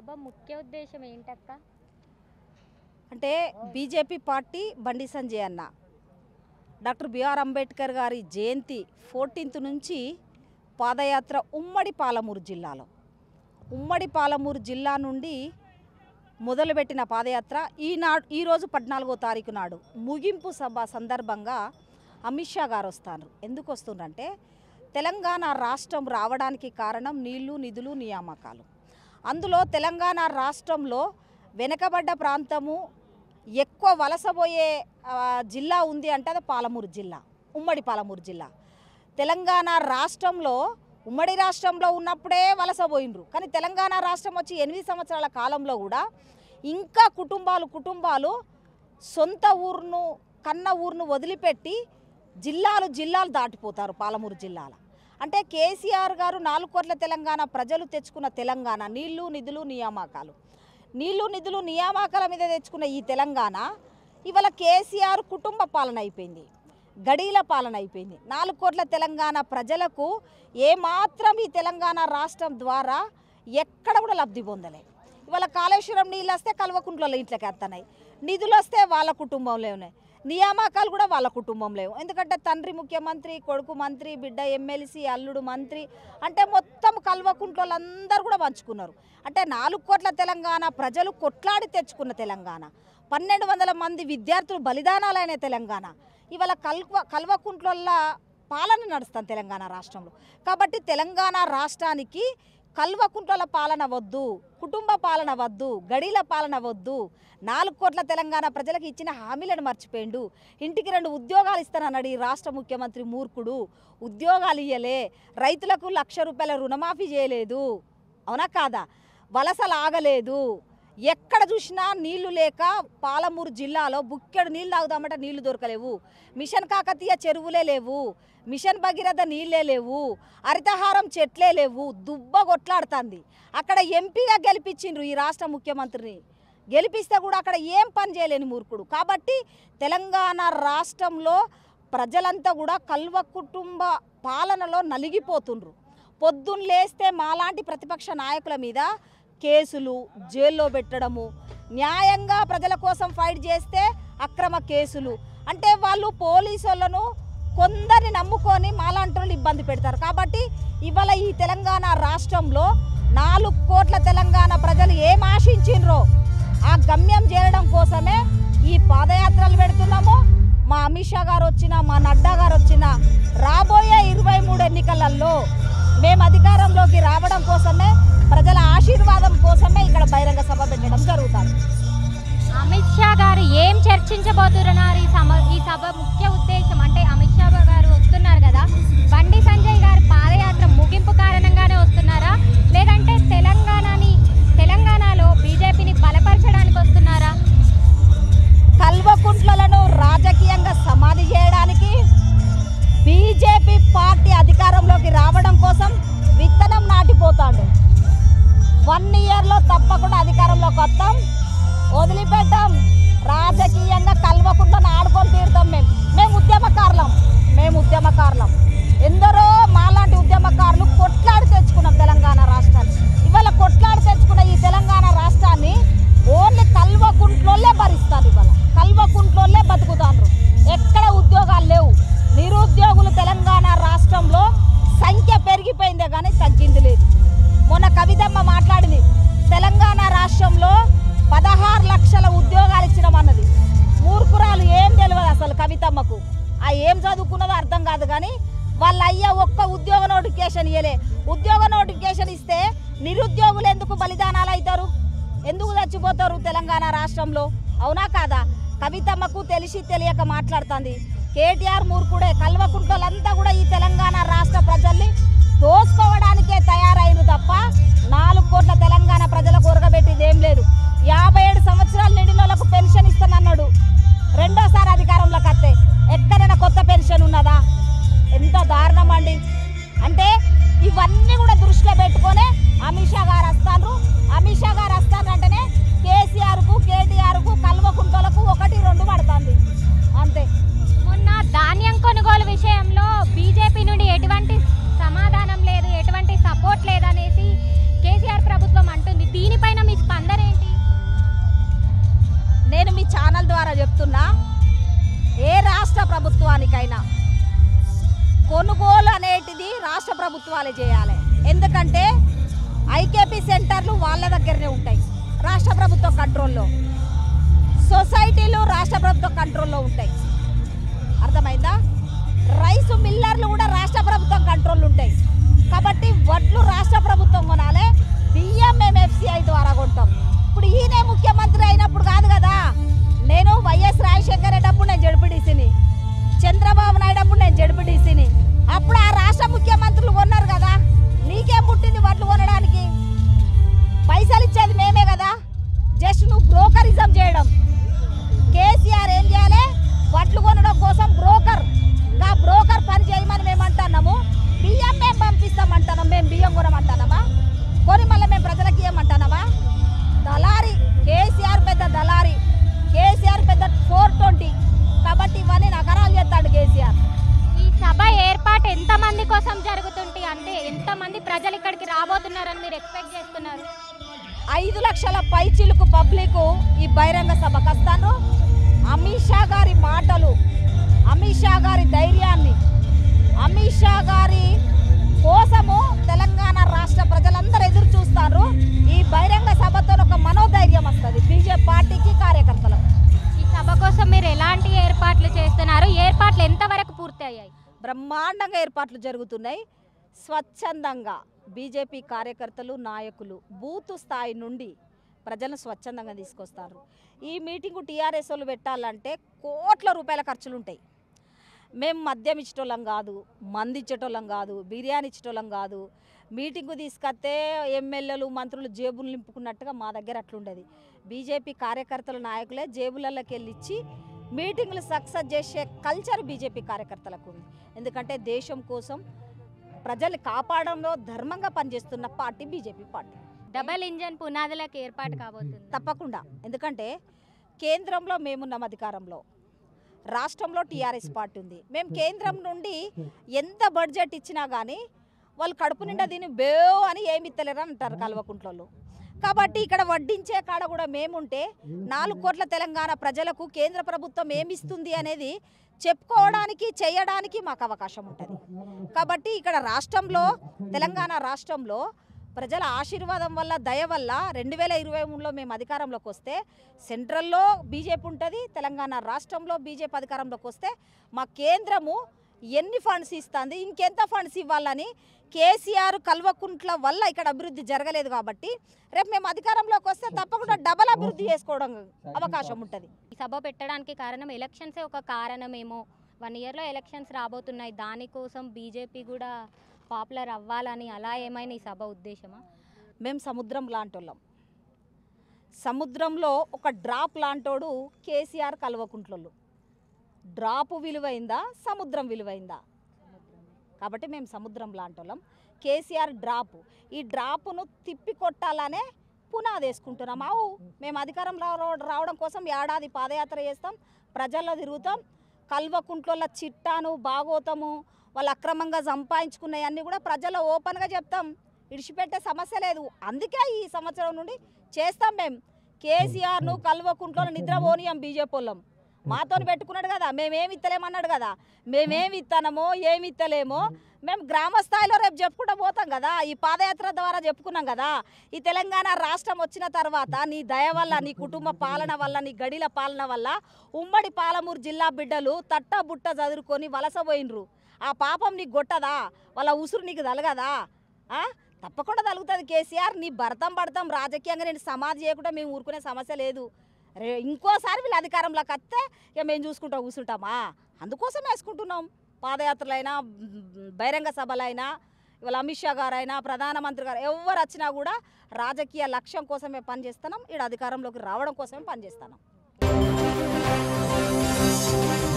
సభ ముఖ్య ఉద్దేశం ఏంటక్క అంటే బీజేపీ పార్టీ బండి సంజయ్ అన్న డాక్టర్ బిఆర్ అంబేద్కర్ గారి జయంతి ఫోర్టీన్త్ నుంచి పాదయాత్ర ఉమ్మడి పాలమూరు జిల్లాలో ఉమ్మడి పాలమూరు జిల్లా నుండి మొదలుపెట్టిన పాదయాత్ర ఈనాడు ఈరోజు పద్నాలుగో తారీఖు నాడు ముగింపు సభ సందర్భంగా అమిత్ షా గారు వస్తారు ఎందుకు వస్తుందంటే తెలంగాణ రాష్ట్రం రావడానికి కారణం నీళ్లు నిధులు నియామకాలు అందులో తెలంగాణ రాష్ట్రంలో వెనకబడ్డ ప్రాంతము ఎక్కువ వలసపోయే ఆ, జిల్లా ఉంది అంటే అది పాలమూరు జిల్లా ఉమ్మడి పాలమూరు జిల్లా తెలంగాణ రాష్ట్రంలో ఉమ్మడి రాష్ట్రంలో ఉన్నప్పుడే వలసపోయినరు కానీ తెలంగాణ రాష్ట్రం వచ్చి ఎనిమిది సంవత్సరాల కాలంలో కూడా ఇంకా కుటుంబాలు కుటుంబాలు సొంత ఊరును కన్న ఊరును వదిలిపెట్టి జిల్లాలు జిల్లాలు దాటిపోతారు పాలమూరు జిల్లాల అంటే కేసీఆర్ గారు నాలుగు కోట్ల తెలంగాణ ప్రజలు తెచ్చుకున్న తెలంగాణ నీళ్లు నిధులు నియామకాలు నీళ్లు నిధులు నియామకాల మీద తెచ్చుకున్న ఈ తెలంగాణ ఇవాళ కేసీఆర్ కుటుంబ పాలన అయిపోయింది గడీల పాలన అయిపోయింది నాలుగు కోట్ల తెలంగాణ ప్రజలకు ఏమాత్రం ఈ తెలంగాణ రాష్ట్రం ద్వారా ఎక్కడ కూడా లబ్ధి పొందలే ఇవాళ కాళేశ్వరం నీళ్ళు వస్తే కల్వకుంట్లలో ఇంట్లోకి వస్తున్నాయి నిధులు వస్తే వాళ్ళ కుటుంబంలో ఉన్నాయి నియామకాలు కూడా వాళ్ళ కుటుంబంలో లేవు ఎందుకంటే తండ్రి ముఖ్యమంత్రి కొడుకు మంత్రి బిడ్డ ఎమ్మెల్సీ అల్లుడు మంత్రి అంటే మొత్తం కల్వకుంట్లందరూ కూడా పంచుకున్నారు అంటే నాలుగు కోట్ల తెలంగాణ ప్రజలు కొట్లాడి తెచ్చుకున్న తెలంగాణ పన్నెండు వందల మంది విద్యార్థులు బలిదానాలైన తెలంగాణ ఇవాళ కల్వ కల్వకుంట్లల్ల పాలన నడుస్తాం తెలంగాణ రాష్ట్రంలో కాబట్టి తెలంగాణ రాష్ట్రానికి కల్వకుంట్ల పాలన వద్దు కుటుంబ పాలన వద్దు గడీల పాలన వద్దు నాలుగు కోట్ల తెలంగాణ ప్రజలకు ఇచ్చిన హామీలను మర్చిపోయిండు ఇంటికి రెండు ఉద్యోగాలు ఇస్తానన్నాడు ఈ రాష్ట్ర ముఖ్యమంత్రి మూర్ఖుడు ఉద్యోగాలు ఇయ్యలే రైతులకు లక్ష రూపాయల రుణమాఫీ చేయలేదు అవునా కాదా వలసలు ఆగలేదు ఎక్కడ చూసినా నీళ్లు లేక పాలమూరు జిల్లాలో బుక్కెడు నీళ్ళు తాగుదామంటే నీళ్లు దొరకలేవు మిషన్ కాకతీయ చెరువులే లేవు మిషన్ భగీరథ నీళ్ళే లేవు హరితహారం చెట్లే లేవు దుబ్బ కొట్లాడుతుంది అక్కడ ఎంపీగా గెలిపించిండ్రు ఈ రాష్ట్ర ముఖ్యమంత్రిని గెలిపిస్తే కూడా అక్కడ ఏం పని చేయలేని మూర్ఖుడు కాబట్టి తెలంగాణ రాష్ట్రంలో ప్రజలంతా కూడా కల్వ కుటుంబ పాలనలో నలిగిపోతుండ్రు పొద్దున్న లేస్తే మాలాంటి ప్రతిపక్ష నాయకుల మీద కేసులు జైల్లో పెట్టడము న్యాయంగా ప్రజల కోసం ఫైట్ చేస్తే అక్రమ కేసులు అంటే వాళ్ళు పోలీసు వాళ్ళను కొందరిని నమ్ముకొని మాలాంటి వాళ్ళు ఇబ్బంది పెడతారు కాబట్టి ఇవాళ ఈ తెలంగాణ రాష్ట్రంలో నాలుగు కోట్ల తెలంగాణ ప్రజలు ఏం ఆశించిండ్రో ఆ గమ్యం చేరడం కోసమే ఈ పాదయాత్రలు పెడుతున్నాము మా అమిత్ షా గారు వచ్చిన మా నడ్డా గారు వచ్చిన రాబోయే ఇరవై మూడు ఎన్నికలలో మేము అధికారంలోకి రావడం కోసమే ప్రజల ఆశీర్వాదం కోసమే ఇక్కడ బహిరంగ సభ పెట్టడం జరుగుతుంది అమిత్ షా గారు ఏం చర్చించబోతున్నారు ఈ సభ ఈ సభ ముఖ్య ఉద్దేశం అంటే అమిత్ షా గారు వస్తున్నారు కదా బండి సంజయ్ గారి పాదయాత్ర ముగింపు కారణంగానే వస్తున్నారా లేదంటే తెలంగాణని తెలంగాణలో బీజేపీని బలపరచడానికి వస్తున్నారా కల్వకుంట్లను రాజకీయంగా సమాధి చేయడానికి బీజేపీ పార్టీ అధికారంలోకి రావడం కోసం విత్తనం నాటిపోతాడు వన్ ఇయర్లో తప్పకుండా అధికారంలోకి వస్తాం వదిలిపెట్టాం రాజకీయంగా కల్వకుంట్లను ఆడుకొని తీరుతాం మేము మేము ఉద్యమకారులం మేము ఉద్యమకారులం ఎందరో మాలాంటి ఉద్యమకారులు కొట్లాడి తెచ్చుకున్నాం తెలంగాణ రాష్ట్రాన్ని ఇవాళ కొట్లాడి తెచ్చుకున్న ఈ తెలంగాణ రాష్ట్రాన్ని ఓన్లీ కల్వకుంట్లోనే భరిస్తారు ఇవాళ కల్వకుంట్లోనే బతుకుతాండ్రు ఎక్కడ ఉద్యోగాలు లేవు నిరుద్యోగులు తెలంగాణ రాష్ట్రంలో సంఖ్య పెరిగిపోయిందే కానీ తగ్గింది లేదు మొన్న కవితమ్మ మాట్లాడింది తెలంగాణ రాష్ట్రంలో పదహారు లక్షల ఉద్యోగాలు ఇచ్చినామన్నది మూర్ఖురాలు ఏం తెలియదు అసలు కవితమ్మకు ఆ ఏం చదువుకున్నదో అర్థం కాదు కానీ వాళ్ళ అయ్య ఒక్క ఉద్యోగ నోటిఫికేషన్ ఇవ్వలే ఉద్యోగ నోటిఫికేషన్ ఇస్తే నిరుద్యోగులు ఎందుకు బలిదానాలు అవుతారు ఎందుకు చచ్చిపోతారు తెలంగాణ రాష్ట్రంలో అవునా కాదా కవితమ్మకు తెలిసి తెలియక మాట్లాడుతుంది కేటీఆర్ మూర్ఖుడే కల్వకుంట్లంతా కూడా ఈ తెలంగాణ రాష్ట్ర ప్రజల్ని దోసుకోవడానికే తయారైన తప్ప నాలుగు కోట్ల తెలంగాణ ప్రజలకు ఉరగబెట్టింది ఏం లేదు యాభై ఏడు సంవత్సరాలు నిండిన వాళ్ళకు పెన్షన్ ఇస్తానన్నాడు రెండోసారి అధికారంలోకి వస్తే ఎక్కడైనా కొత్త పెన్షన్ ఉన్నదా ఎంత దారుణం అండి అంటే ఇవన్నీ కూడా దృష్టిలో పెట్టుకొని అమిత్ షా గారు వస్తారు అమిత్ షా గారు వస్తారు అంటేనే కేసీఆర్కు కేటీఆర్కు కల్వకుంటలకు ఒకటి రెండు పడుతుంది అంతే మొన్న ధాన్యం కొనుగోలు విషయంలో బీజేపీ నుండి ఎటువంటి సమాధానం లేదు ఎటువంటి సపోర్ట్ లేదనేసి కేసీఆర్ ప్రభుత్వం అంటుంది రాష్ట్ర ప్రభుత్వానికైనా కొనుగోలు అనేటిది రాష్ట్ర ప్రభుత్వాలే చేయాలి ఎందుకంటే ఐకేపీ సెంటర్లు వాళ్ళ దగ్గరనే ఉంటాయి రాష్ట్ర ప్రభుత్వ కంట్రోల్లో సొసైటీలు రాష్ట్ర ప్రభుత్వ కంట్రోల్లో ఉంటాయి అర్థమైందా రైసు మిల్లర్లు కూడా రాష్ట్ర ప్రభుత్వం కంట్రోల్ ఉంటాయి కాబట్టి వడ్లు రాష్ట్ర ప్రభుత్వం కొనాలి బియ్యం మేము ఎఫ్సిఐ ద్వారా కొంటాం ఇప్పుడు ఈయనే ముఖ్యమంత్రి అయినప్పుడు కాదు కదా నేను వైఎస్ రాజశేఖర్ రెడ్డప్పుడు నేను జడ్పీటీసీని చంద్రబాబు నాయుడు అప్పుడు నేను జడ్పీటీసీని అప్పుడు ఆ రాష్ట్ర ముఖ్యమంత్రులు కొన్నారు కదా నీకేం పుట్టింది వడ్లు కొనడానికి పైసలు ఇచ్చేది మేమే కదా జస్ట్ నువ్వు బ్రోకరిజం చేయడం కేసీఆర్ ఏం చేయాలి వడ్లు కొనడం కోసం బ్రోకర్ ఆ బ్రోకర్ పని చేయమని మేము అంటున్నాము బియ్యం మేము పంపిస్తామంటున్నాం మేము బియ్యం కొనమంటున్నామా కొని మళ్ళీ మేము ప్రజలకి ఇవ్వమంటున్నామా దళారి కేసీఆర్ పెద్ద దళారి కేసీఆర్ పెద్ద ఫోర్ ట్వంటీ కాబట్టి ఇవన్నీ నగరాలు చేస్తాడు కేసీఆర్ ఈ సభ ఏర్పాటు ఎంత మంది కోసం జరుగుతుంటే అంటే ఎంత మంది ప్రజలు ఇక్కడికి రాబోతున్నారని మీరు ఎక్స్పెక్ట్ చేస్తున్నారు ఐదు లక్షల పైచిలుకు పబ్లిక్ ఈ బహిరంగ సభకు వస్తాను అమిత్ షా గారి మాటలు అమిత్ షా గారి ధైర్యాన్ని అమిత్ షా గారి కోసము తెలంగాణ రాష్ట్ర ప్రజలందరూ ఎదురు చూస్తారు ఈ బహిరంగ సభతో ఒక మనోధైర్యం వస్తుంది బీజేపీ పార్టీకి కార్యకర్తలకు ఈ సభ కోసం మీరు ఎలాంటి ఏర్పాట్లు చేస్తున్నారు ఏర్పాట్లు ఎంతవరకు పూర్తి అయ్యాయి బ్రహ్మాండంగా ఏర్పాట్లు జరుగుతున్నాయి స్వచ్ఛందంగా బీజేపీ కార్యకర్తలు నాయకులు బూత్ స్థాయి నుండి ప్రజలను స్వచ్ఛందంగా తీసుకొస్తారు ఈ మీటింగు టీఆర్ఎస్ వాళ్ళు పెట్టాలంటే కోట్ల రూపాయల ఖర్చులు ఉంటాయి మేము మద్యం ఇచ్చేటోళ్ళం కాదు మంది ఇచ్చేటోళ్ళం కాదు బిర్యానీ ఇచ్చేటోళ్ళం కాదు మీటింగు తీసుకొస్తే ఎమ్మెల్యేలు మంత్రులు జేబులు నింపుకున్నట్టుగా మా దగ్గర అట్లుండేది బీజేపీ కార్యకర్తల నాయకులే జేబులలోకి వెళ్ళి ఇచ్చి మీటింగ్లు సక్సెస్ చేసే కల్చర్ బీజేపీ కార్యకర్తలకు ఉంది ఎందుకంటే దేశం కోసం ప్రజల్ని కాపాడంలో ధర్మంగా పనిచేస్తున్న party BJP party double engine పునాదులకు ఏర్పాటు కాబోతుంది తప్పకుండా ఎందుకంటే కేంద్రంలో మేమున్నాం అధికారంలో రాష్ట్రంలో టీఆర్ఎస్ పార్టీ ఉంది మేము కేంద్రం నుండి ఎంత బడ్జెట్ ఇచ్చినా కానీ వాళ్ళు కడుపు నిండా దీన్ని బేవ్ అని ఏమి ఇత్తలేరు అంటారు కల్వకుంట్లలో కాబట్టి ఇక్కడ వడ్డించే కాడ కూడా మేముంటే నాలుగు కోట్ల తెలంగాణ ప్రజలకు కేంద్ర ప్రభుత్వం ఏమిస్తుంది అనేది చెప్పుకోవడానికి చేయడానికి మాకు అవకాశం ఉంటుంది కాబట్టి ఇక్కడ రాష్ట్రంలో తెలంగాణ రాష్ట్రంలో ప్రజల ఆశీర్వాదం వల్ల దయ వల్ల రెండు వేల ఇరవై మూడులో మేము అధికారంలోకి వస్తే సెంట్రల్లో బీజేపీ ఉంటుంది తెలంగాణ రాష్ట్రంలో బీజేపీ అధికారంలోకి వస్తే మా కేంద్రము ఎన్ని ఫండ్స్ ఇస్తుంది ఇంకెంత ఫండ్స్ ఇవ్వాలని కేసీఆర్ కల్వకుంట్ల వల్ల ఇక్కడ అభివృద్ధి జరగలేదు కాబట్టి రేపు మేము అధికారంలోకి వస్తే తప్పకుండా డబల్ అభివృద్ధి చేసుకోవడం అవకాశం ఉంటుంది ఈ సభ పెట్టడానికి కారణం ఎలక్షన్సే ఒక కారణమేమో వన్ ఇయర్లో ఎలక్షన్స్ రాబోతున్నాయి దానికోసం బీజేపీ కూడా పాపులర్ అవ్వాలని అలా ఏమైనా ఈ సభ ఉద్దేశమా మేము సముద్రం లాంటోళ్ళం సముద్రంలో ఒక డ్రాప్ లాంటోడు కేసీఆర్ కల్వకుంట్లోళ్ళు డ్రాపు విలువైందా సముద్రం విలువైందా కాబట్టి మేము సముద్రం లాంటోళ్ళం కేసీఆర్ డ్రాపు ఈ డ్రాపును తిప్పి కొట్టాలనే పునాది వేసుకుంటున్నాం అవు మేము అధికారంలో రావ- రావడం కోసం ఏడాది పాదయాత్ర చేస్తాం ప్రజల్లో తిరుగుతాం కల్వకుంట్ల చిట్టాను బాగోతాము వాళ్ళు అక్రమంగా సంపాదించుకున్నవన్నీ కూడా ప్రజల్లో ఓపెన్గా చెప్తాం ఇడిచిపెట్టే సమస్య లేదు అందుకే ఈ సంవత్సరం నుండి చేస్తాం మేము కేసీఆర్ను కల్వకుంట్లో నిద్రపోనియం బీజేపీ వాళ్ళం మాతో పెట్టుకున్నాడు కదా మేమేమి ఇత్తలేమన్నాడు కదా మేమేమి ఇస్తానమో ఏమి ఇత్తలేమో మేము గ్రామ స్థాయిలో రేపు చెప్పుకుంటూ పోతాం కదా ఈ పాదయాత్ర ద్వారా చెప్పుకున్నాం కదా ఈ తెలంగాణ రాష్ట్రం వచ్చిన తర్వాత నీ దయ వల్ల నీ కుటుంబ పాలన వల్ల నీ గడిల పాలన వల్ల ఉమ్మడి పాలమూరు జిల్లా బిడ్డలు తట్ట బుట్ట చదువుకొని వలస పోయినరు ఆ పాపం నీకు గొట్టదా వాళ్ళ ఉసురు నీకు తలగదా ఆ? తప్పకుండా తలుగుతుంది కేసీఆర్ నీ భర్తం పడతాం రాజకీయంగా నేను సమాధి చేయకుండా మేము ఊరుకునే సమస్య లేదు రే ఇంకోసారి వీళ్ళు అధికారంలోకి వస్తే ఇక మేము చూసుకుంటా కూర్చుంటామా అందుకోసం వేసుకుంటున్నాం పాదయాత్రలైనా మ్, బహిరంగ సభలైనా ఇవాళ అమిత్ షా గారైనా ప్రధానమంత్రి గారు ఎవరు వచ్చినా కూడా రాజకీయ లక్ష్యం కోసమే పనిచేస్తున్నాం ఇక్కడ అధికారంలోకి రావడం కోసమే పనిచేస్తున్నాం